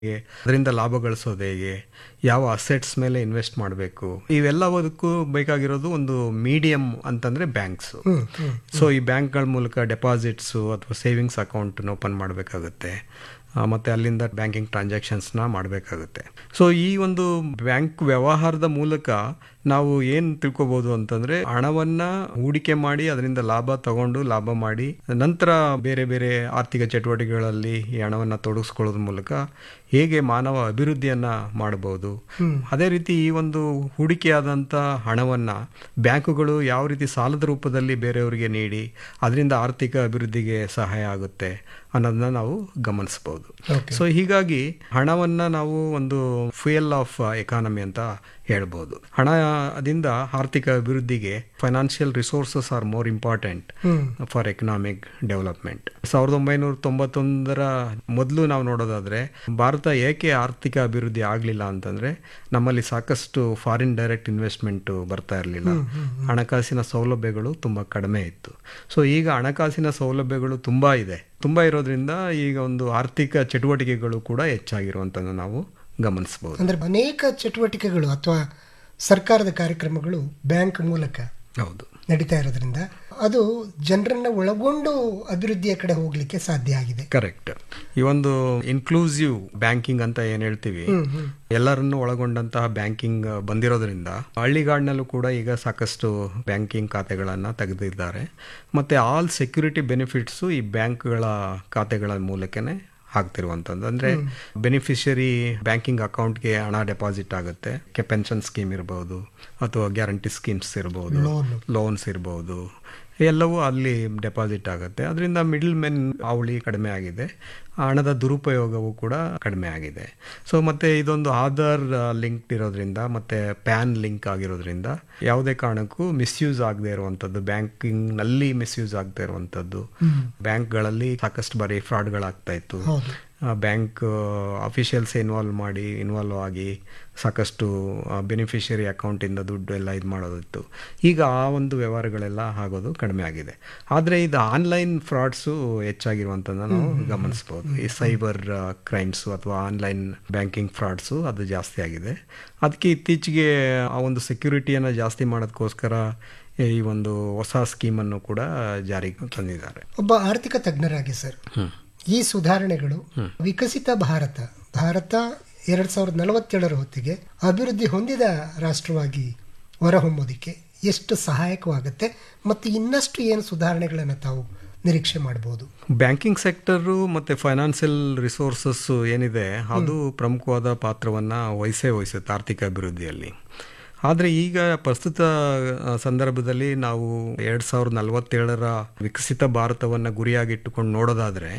ಹೇಗೆ ಅದರಿಂದ ಲಾಭ ಗಳಿಸೋದು ಹೇಗೆ ಯಾವ ಅಸೆಟ್ಸ್ ಮೇಲೆ ಇನ್ವೆಸ್ಟ್ ಮಾಡಬೇಕು ಇವೆಲ್ಲದಕ್ಕೂ ಬೇಕಾಗಿರೋದು ಒಂದು ಮೀಡಿಯಂ ಅಂತಂದ್ರೆ ಬ್ಯಾಂಕ್ಸ್ ಸೊ ಈ ಬ್ಯಾಂಕ್ಗಳ ಮೂಲಕ ಡೆಪಾಸಿಟ್ಸು ಅಥವಾ ಸೇವಿಂಗ್ಸ್ ಅಕೌಂಟನ್ನು ಓಪನ್ ಮಾಡಬೇಕಾಗುತ್ತೆ ಮತ್ತು ಅಲ್ಲಿಂದ ಬ್ಯಾಂಕಿಂಗ್ ಟ್ರಾನ್ಸಾಕ್ಷನ್ಸ್ನ ಮಾಡಬೇಕಾಗುತ್ತೆ ಸೊ ಈ ಒಂದು ಬ್ಯಾಂಕ್ ವ್ಯವಹಾರದ ಮೂಲಕ ನಾವು ಏನು ತಿಳ್ಕೊಬೋದು ಅಂತಂದ್ರೆ ಹಣವನ್ನ ಹೂಡಿಕೆ ಮಾಡಿ ಅದರಿಂದ ಲಾಭ ತಗೊಂಡು ಲಾಭ ಮಾಡಿ ನಂತರ ಬೇರೆ ಬೇರೆ ಆರ್ಥಿಕ ಚಟುವಟಿಕೆಗಳಲ್ಲಿ ಈ ಹಣವನ್ನ ತೊಡಗಿಸ್ಕೊಳ್ಳೋದ್ರ ಮೂಲಕ ಹೇಗೆ ಮಾನವ ಅಭಿವೃದ್ಧಿಯನ್ನ ಮಾಡಬಹುದು ಅದೇ ರೀತಿ ಈ ಒಂದು ಹೂಡಿಕೆಯಾದಂಥ ಹಣವನ್ನ ಬ್ಯಾಂಕುಗಳು ಯಾವ ರೀತಿ ಸಾಲದ ರೂಪದಲ್ಲಿ ಬೇರೆಯವರಿಗೆ ನೀಡಿ ಅದರಿಂದ ಆರ್ಥಿಕ ಅಭಿವೃದ್ಧಿಗೆ ಸಹಾಯ ಆಗುತ್ತೆ ಅನ್ನೋದನ್ನ ನಾವು ಗಮನಿಸಬಹುದು ಸೊ ಹೀಗಾಗಿ ಹಣವನ್ನ ನಾವು ಒಂದು ಫ್ಯೂಯಲ್ ಆಫ್ ಎಕಾನಮಿ ಅಂತ ಹೇಳ್ಬೋದು ಹಣದಿಂದ ಆರ್ಥಿಕ ಅಭಿವೃದ್ಧಿಗೆ financial resources are more important for economic development ಸಾವಿರದ ಒಂಬೈನೂರ ತೊಂಬತ್ತೊಂದರ ಮೊದಲು ನಾವು ನೋಡೋದಾದ್ರೆ ಭಾರತ ಏಕೆ ಆರ್ಥಿಕ ಅಭಿವೃದ್ಧಿ ಆಗಲಿಲ್ಲ ಅಂತಂದ್ರೆ ನಮ್ಮಲ್ಲಿ ಸಾಕಷ್ಟು ಫಾರಿನ್ ಡೈರೆಕ್ಟ್ ಇನ್ವೆಸ್ಟ್ಮೆಂಟ್ ಬರ್ತಾ ಇರಲಿಲ್ಲ ಹಣಕಾಸಿನ ಸೌಲಭ್ಯಗಳು ತುಂಬಾ ಕಡಿಮೆ ಇತ್ತು ಸೊ ಈಗ ಹಣಕಾಸಿನ ಸೌಲಭ್ಯಗಳು ತುಂಬಾ ಇದೆ ತುಂಬಾ ಇರೋದ್ರಿಂದ ಈಗ ಒಂದು ಆರ್ಥಿಕ ಚಟುವಟಿಕೆಗಳು ಕೂಡ ಹೆಚ್ಚಾಗಿರುವಂತದ್ದು ನಾವು ಗಮನಿಸಬಹುದು ಅಂದ್ರೆ ಅನೇಕ ಚಟುವಟಿಕೆಗಳು ಅಥವಾ ಸರ್ಕಾರದ ಕಾರ್ಯಕ್ರಮಗಳು ಬ್ಯಾಂಕ್ ಮೂಲಕ ಹೌದು ನಡೀತಾ ಇರೋದ್ರಿಂದ ಅದು ಜನರನ್ನ ಒಳಗೊಂಡು ಅಭಿವೃದ್ಧಿಯ ಕಡೆ ಹೋಗ್ಲಿಕ್ಕೆ ಸಾಧ್ಯ ಆಗಿದೆ ಕರೆಕ್ಟ್ ಈ ಒಂದು ಇನ್ಕ್ಲೂಸಿವ್ ಬ್ಯಾಂಕಿಂಗ್ ಅಂತ ಏನ್ ಹೇಳ್ತೀವಿ ಎಲ್ಲರನ್ನು ಒಳಗೊಂಡಂತಹ ಬ್ಯಾಂಕಿಂಗ್ ಬಂದಿರೋದ್ರಿಂದ ಹಳ್ಳಿಗಾಡಿನಲ್ಲೂ ಕೂಡ ಈಗ ಸಾಕಷ್ಟು ಬ್ಯಾಂಕಿಂಗ್ ಖಾತೆಗಳನ್ನ ತೆಗೆದಿದ್ದಾರೆ ಮತ್ತೆ ಆಲ್ ಸೆಕ್ಯೂರಿಟಿ ಬೆನಿಫಿಟ್ಸು ಈ ಬ್ಯಾಂಕ್ಗಳ ಖಾತೆಗಳ ಮೂಲಕನೇ ಆಗ್ತಿರುವಂಥದ್ದು ಅಂದ್ರೆ ಬೆನಿಫಿಷರಿ ಬ್ಯಾಂಕಿಂಗ್ ಅಕೌಂಟ್ಗೆ ಹಣ ಡೆಪಾಸಿಟ್ ಆಗುತ್ತೆ ಪೆನ್ಷನ್ ಸ್ಕೀಮ್ ಇರಬಹುದು ಅಥವಾ ಗ್ಯಾರಂಟಿ ಸ್ಕೀಮ್ಸ್ ಇರಬಹುದು ಲೋನ್ಸ್ ಇರಬಹುದು ಎಲ್ಲವೂ ಅಲ್ಲಿ ಡೆಪಾಸಿಟ್ ಆಗುತ್ತೆ ಅದರಿಂದ ಮಿಡಲ್ ಮೆನ್ ಅವಳಿ ಕಡಿಮೆ ಆಗಿದೆ ಹಣದ ದುರುಪಯೋಗವೂ ಕೂಡ ಕಡಿಮೆ ಆಗಿದೆ ಸೊ ಮತ್ತೆ ಇದೊಂದು ಆಧಾರ್ ಲಿಂಕ್ ಇರೋದ್ರಿಂದ ಮತ್ತೆ ಪ್ಯಾನ್ ಲಿಂಕ್ ಆಗಿರೋದ್ರಿಂದ ಯಾವುದೇ ಕಾರಣಕ್ಕೂ ಮಿಸ್ಯೂಸ್ ಆಗದೆ ಇರುವಂಥದ್ದು ಬ್ಯಾಂಕಿಂಗ್ ನಲ್ಲಿ ಮಿಸ್ಯೂಸ್ ಆಗದೆ ಇರುವಂಥದ್ದು ಬ್ಯಾಂಕ್ಗಳಲ್ಲಿ ಸಾಕಷ್ಟು ಬಾರಿ ಫ್ರಾಡ್ಗಳಾಗ್ತಾ ಇತ್ತು ಬ್ಯಾಂಕ್ ಅಫಿಷಿಯಲ್ಸ್ ಇನ್ವಾಲ್ವ್ ಮಾಡಿ ಇನ್ವಾಲ್ವ್ ಆಗಿ ಸಾಕಷ್ಟು ಬೆನಿಫಿಷರಿ ಅಕೌಂಟಿಂದ ದುಡ್ಡು ಎಲ್ಲ ಇದು ಮಾಡೋದಿತ್ತು ಈಗ ಆ ಒಂದು ವ್ಯವಹಾರಗಳೆಲ್ಲ ಆಗೋದು ಕಡಿಮೆ ಆಗಿದೆ ಆದರೆ ಇದು ಆನ್ಲೈನ್ ಫ್ರಾಡ್ಸು ಹೆಚ್ಚಾಗಿರುವಂಥದ್ದನ್ನು ನಾವು ಗಮನಿಸ್ಬೋದು ಈ ಸೈಬರ್ ಕ್ರೈಮ್ಸು ಅಥವಾ ಆನ್ಲೈನ್ ಬ್ಯಾಂಕಿಂಗ್ ಫ್ರಾಡ್ಸು ಅದು ಜಾಸ್ತಿ ಆಗಿದೆ ಅದಕ್ಕೆ ಇತ್ತೀಚೆಗೆ ಆ ಒಂದು ಸೆಕ್ಯೂರಿಟಿಯನ್ನು ಜಾಸ್ತಿ ಮಾಡೋದಕ್ಕೋಸ್ಕರ ಈ ಒಂದು ಹೊಸ ಸ್ಕೀಮನ್ನು ಕೂಡ ಜಾರಿಗೆ ತಂದಿದ್ದಾರೆ ಒಬ್ಬ ಆರ್ಥಿಕ ತಜ್ಞರಾಗಿ ಸರ್ ಈ ಸುಧಾರಣೆಗಳು ವಿಕಸಿತ ಭಾರತ ಭಾರತ ಎರಡ್ ಸಾವಿರದ ನಲವತ್ತೇಳರ ಹೊತ್ತಿಗೆ ಅಭಿವೃದ್ಧಿ ಹೊಂದಿದ ರಾಷ್ಟ್ರವಾಗಿ ಹೊರಹೊಮ್ಮೋದಿಕ್ಕೆ ಎಷ್ಟು ಸಹಾಯಕವಾಗುತ್ತೆ ಮತ್ತು ಇನ್ನಷ್ಟು ಏನು ಸುಧಾರಣೆಗಳನ್ನು ತಾವು ನಿರೀಕ್ಷೆ ಮಾಡಬಹುದು ಬ್ಯಾಂಕಿಂಗ್ ಸೆಕ್ಟರು ಮತ್ತು ಫೈನಾನ್ಷಿಯಲ್ ರಿಸೋರ್ಸಸ್ ಏನಿದೆ ಅದು ಪ್ರಮುಖವಾದ ಪಾತ್ರವನ್ನು ವಹಿಸೇ ವಹಿಸುತ್ತೆ ಆರ್ಥಿಕ ಅಭಿವೃದ್ಧಿಯಲ್ಲಿ ಆದರೆ ಈಗ ಪ್ರಸ್ತುತ ಸಂದರ್ಭದಲ್ಲಿ ನಾವು ಎರಡು ಸಾವಿರದ ನಲವತ್ತೇಳರ ವಿಕಸಿತ ಭಾರತವನ್ನು ಗುರಿಯಾಗಿಟ್ಟುಕೊಂಡು ನೋಡೋದಾದರೆ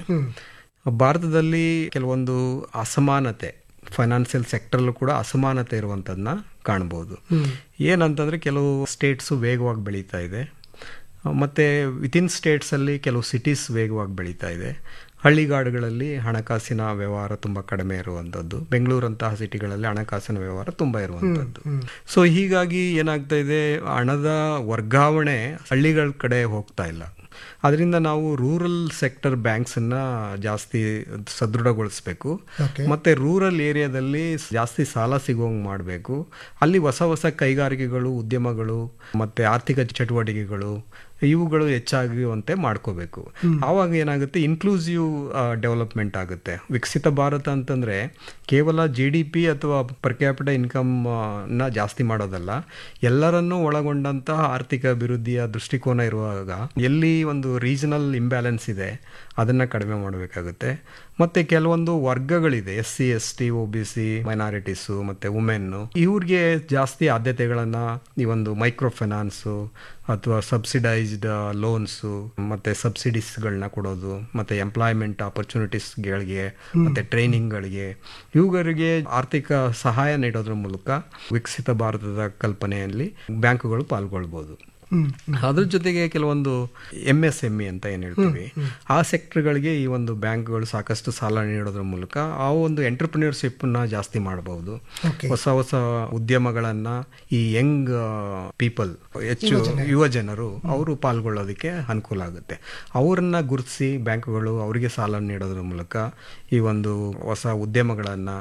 ಭಾರತದಲ್ಲಿ ಕೆಲವೊಂದು ಅಸಮಾನತೆ ಫೈನಾನ್ಷಿಯಲ್ ಸೆಕ್ಟರ್ಲ್ಲೂ ಕೂಡ ಅಸಮಾನತೆ ಇರುವಂಥದ್ದನ್ನ ಕಾಣ್ಬೋದು ಏನಂತಂದರೆ ಕೆಲವು ಸ್ಟೇಟ್ಸು ವೇಗವಾಗಿ ಬೆಳೀತಾ ಇದೆ ಮತ್ತು ವಿತಿನ್ ಸ್ಟೇಟ್ಸಲ್ಲಿ ಕೆಲವು ಸಿಟೀಸ್ ವೇಗವಾಗಿ ಬೆಳೀತಾ ಇದೆ ಹಳ್ಳಿಗಾಡುಗಳಲ್ಲಿ ಹಣಕಾಸಿನ ವ್ಯವಹಾರ ತುಂಬ ಕಡಿಮೆ ಇರುವಂಥದ್ದು ಬೆಂಗಳೂರಂತಹ ಸಿಟಿಗಳಲ್ಲಿ ಹಣಕಾಸಿನ ವ್ಯವಹಾರ ತುಂಬ ಇರುವಂಥದ್ದು ಸೊ ಹೀಗಾಗಿ ಏನಾಗ್ತಾ ಇದೆ ಹಣದ ವರ್ಗಾವಣೆ ಹಳ್ಳಿಗಳ ಕಡೆ ಹೋಗ್ತಾ ಇಲ್ಲ ಅದರಿಂದ ನಾವು ರೂರಲ್ ಸೆಕ್ಟರ್ ಬ್ಯಾಂಕ್ಸನ್ನ ಜಾಸ್ತಿ ಸದೃಢಗೊಳಿಸಬೇಕು ಮತ್ತೆ ರೂರಲ್ ಏರಿಯಾದಲ್ಲಿ ಜಾಸ್ತಿ ಸಾಲ ಸಿಗೋಂಗೆ ಮಾಡಬೇಕು ಅಲ್ಲಿ ಹೊಸ ಹೊಸ ಕೈಗಾರಿಕೆಗಳು ಉದ್ಯಮಗಳು ಮತ್ತೆ ಆರ್ಥಿಕ ಚಟುವಟಿಕೆಗಳು ಇವುಗಳು ಹೆಚ್ಚಾಗುವಂತೆ ಮಾಡ್ಕೋಬೇಕು ಆವಾಗ ಏನಾಗುತ್ತೆ ಇನ್ಕ್ಲೂಸಿವ್ ಡೆವಲಪ್ಮೆಂಟ್ ಆಗುತ್ತೆ ವಿಕಸಿತ ಭಾರತ ಅಂತಂದ್ರೆ ಕೇವಲ ಜಿ ಡಿ ಪಿ ಅಥವಾ ಪರ್ ಕ್ಯಾಪಿಟ ಇನ್ಕಮ್ ನ ಜಾಸ್ತಿ ಮಾಡೋದಲ್ಲ ಎಲ್ಲರನ್ನೂ ಒಳಗೊಂಡಂತಹ ಆರ್ಥಿಕ ಅಭಿವೃದ್ಧಿಯ ದೃಷ್ಟಿಕೋನ ಇರುವಾಗ ಎಲ್ಲಿ ಒಂದು ರೀಜನಲ್ ಇಂಬ್ಯಾಲೆನ್ಸ್ ಇದೆ ಅದನ್ನ ಕಡಿಮೆ ಮಾಡಬೇಕಾಗುತ್ತೆ ಮತ್ತೆ ಕೆಲವೊಂದು ವರ್ಗಗಳಿದೆ S C S T O B C minorities ಮತ್ತೆ ವುಮೆನ್ನು ಇವ್ರಿಗೆ ಜಾಸ್ತಿ ಆದ್ಯತೆಗಳನ್ನ ಈ ಒಂದು ಮೈಕ್ರೋ ಫೈನಾನ್ಸು ಅಥವಾ ಸಬ್ಸಿಡೈಸ್ಡ್ ಲೋನ್ಸು ಮತ್ತೆ ಸಬ್ಸಿಡೀಸ್ಗಳನ್ನ ಕೊಡೋದು ಮತ್ತೆ ಎಂಪ್ಲಾಯ್ಮೆಂಟ್ ಆಪರ್ಚುನಿಟೀಸ್ಗಳಿಗೆ ಮತ್ತೆ ಟ್ರೈನಿಂಗ್ಗಳಿಗೆ ಇವುಗಳಿಗೆ ಆರ್ಥಿಕ ಸಹಾಯ ನೀಡೋದ್ರ ಮೂಲಕ ವಿಕಸಿತ ಭಾರತದ ಕಲ್ಪನೆಯಲ್ಲಿ ಬ್ಯಾಂಕುಗಳು ಪಾಲ್ಗೊಳ್ಬೋದು ಹ್ಮ್ ಅದ್ರ ಜೊತೆಗೆ ಕೆಲವೊಂದು ಎಂ ಎಸ್ ಎಂ ಇ ಅಂತ ಏನು ಹೇಳ್ತೀವಿ ಆ ಸೆಕ್ಟರ್ಗಳಿಗೆ ಈ ಒಂದು ಬ್ಯಾಂಕ್ಗಳು ಸಾಕಷ್ಟು ಸಾಲ ನೀಡೋದ್ರ ಮೂಲಕ ಆ ಒಂದು ಎಂಟರ್ಪ್ರಿನರ್ಶಿಪ್ನ ಜಾಸ್ತಿ ಮಾಡಬಹುದು ಓಕೆ ಹೊಸ ಹೊಸ ಉದ್ಯಮಗಳನ್ನ ಈ ಯಂಗ್ ಪೀಪಲ್ ಹೆಚ್ಚು ಯುವ ಜನರು ಅವರು ಪಾಲ್ಗೊಳ್ಳೋದಕ್ಕೆ ಅನುಕೂಲ ಆಗುತ್ತೆ ಅವರನ್ನ ಗುರುತಿಸಿ ಬ್ಯಾಂಕ್ಗಳು ಅವರಿಗೆ ಸಾಲ ನೀಡೋದ್ರ ಮೂಲಕ ಈ ಒಂದು ಹೊಸ ಉದ್ಯಮಗಳನ್ನ